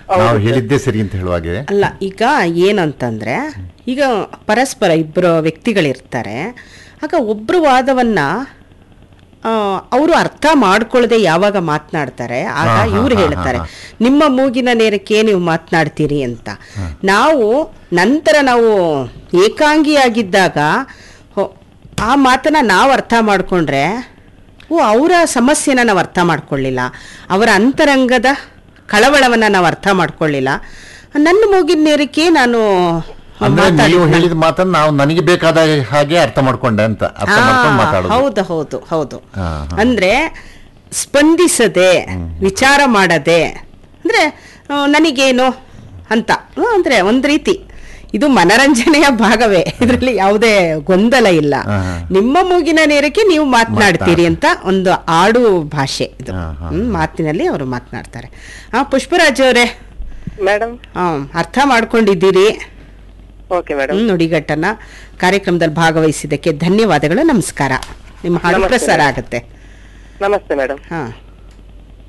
ನಾವು ಹೇಳಿದ್ದೇ ಸರಿ ಅಂತ ಹೇಳುವಾಗೆ ಅಲ್ಲ ಈಗ ಏನಂತಂದ್ರೆ ಈಗ ಪರಸ್ಪರ ಇಬ್ಬರು ವ್ಯಕ್ತಿಗಳಿರ್ತಾರೆ ಆಗ ಒಬ್ರು ವಾದವನ್ನ ಅವರು ಅರ್ಥ ಮಾಡ್ಕೊಳ್ಳದೆ ಯಾವಾಗ ಮಾತನಾಡ್ತಾರೆ ಆಗ ಹಾ, ಹಾ, ಇವ್ರು ಹಾ, ಹೇಳ್ತಾರೆ ಹಾ, ನಿಮ್ಮ ಮೂಗಿನ ನೇರಕ್ಕೆ ನೀವು ಮಾತನಾಡ್ತೀರಿ ಅಂತ ನಾವು ನಂತರ ನಾವು ಏಕಾಂಗಿಯಾಗಿದ್ದಾಗ ಹೊ- ಆ ಮಾತನ್ನ ನಾವು ಅರ್ಥ ಮಾಡ್ಕೊಂಡ್ರೆ ಓ ಅವರ ಸಮಸ್ಯೆನ ನಾವು ಅರ್ಥ ಮಾಡ್ಕೊಳ್ಳಿಲ್ಲ ಅವರ ಅಂತರಂಗದ ಕಳವಳವನ್ನ ನಾವು ಅರ್ಥ ಮಾಡ್ಕೊಳ್ಳಿಲ್ಲ ನನ್ನ ಮೂಗಿನ ನೇರಕ್ಕೆ ನಾನು ಅಂದ್ರೆ ನೀವು ಮಾತಾಡಿದ್ನ. ಹೇಳಿದ ಮಾತನ್ನ ನಾವು ನನಗೆ ಬೇಕಾದ ಹಾಗೆ ಅರ್ಥ ಮಾಡ್ಕೊಂಡೆ ಅಂತ ಅರ್ಥ ಮಾಡ್ಕೊಂಡು ಆ, ಮಾತಾಡೋದು ಹೌದು ಹೌದು ಹೌದು ಹಾ, ಹಾ. ಅಂದ್ರೆ ಸ್ಪಂದಿಸದೆ ವಿಚಾರ ಮಾಡದೆ ಅಂದ್ರೆ ಆ, ನನಗೇನು ಅಂತ ಆ, ಅಂದ್ರೆ ಒಂದ್ ರೀತಿ ಇದು ಮನರಂಜನೆಯ ಭಾಗವೇ ಇದರಲ್ಲಿ ಯಾವುದೇ ಗೊಂದಲ ಇಲ್ಲ ಹಾ, ಹಾ. ನಿಮ್ಮ ಮೂಗಿನ ನೇರಕ್ಕೆ ನೀವು ಮಾತನಾಡ್ತೀರಿ ಅಂತ ಒಂದು ಆಡು ಭಾಷೆ ಇದು ಹಾ, ಹಾ. ಹ್ಮ್, ಮಾತಿನಲ್ಲಿ ಅವರು ಮಾತನಾಡ್ತಾರೆ ಆ ಪುಷ್ಪರಾಜ್ ಅವರೇ ಮೇಡಮ್ ಅರ್ಥ ಮಾಡ್ಕೊಂಡಿದ್ದೀರಿ ಓಕೆ ಮೇಡಮ್ ಹ್ಮ್, ನುಡಿಗಟ್ಟನ್ನ ಕಾರ್ಯಕ್ರಮದಲ್ಲಿ ಭಾಗವಹಿಸಿದ್ದಕ್ಕೆ ಧನ್ಯವಾದಗಳು ನಮಸ್ಕಾರ ನಿಮ್ಮ ಹಾಡು ನಮಸ್ತೆ ಪ್ರಸಾರ ಮೇಡಮ್. ಆಗುತ್ತೆ ನಮಸ್ತೆ ಮೇಡಮ್ ಹಾ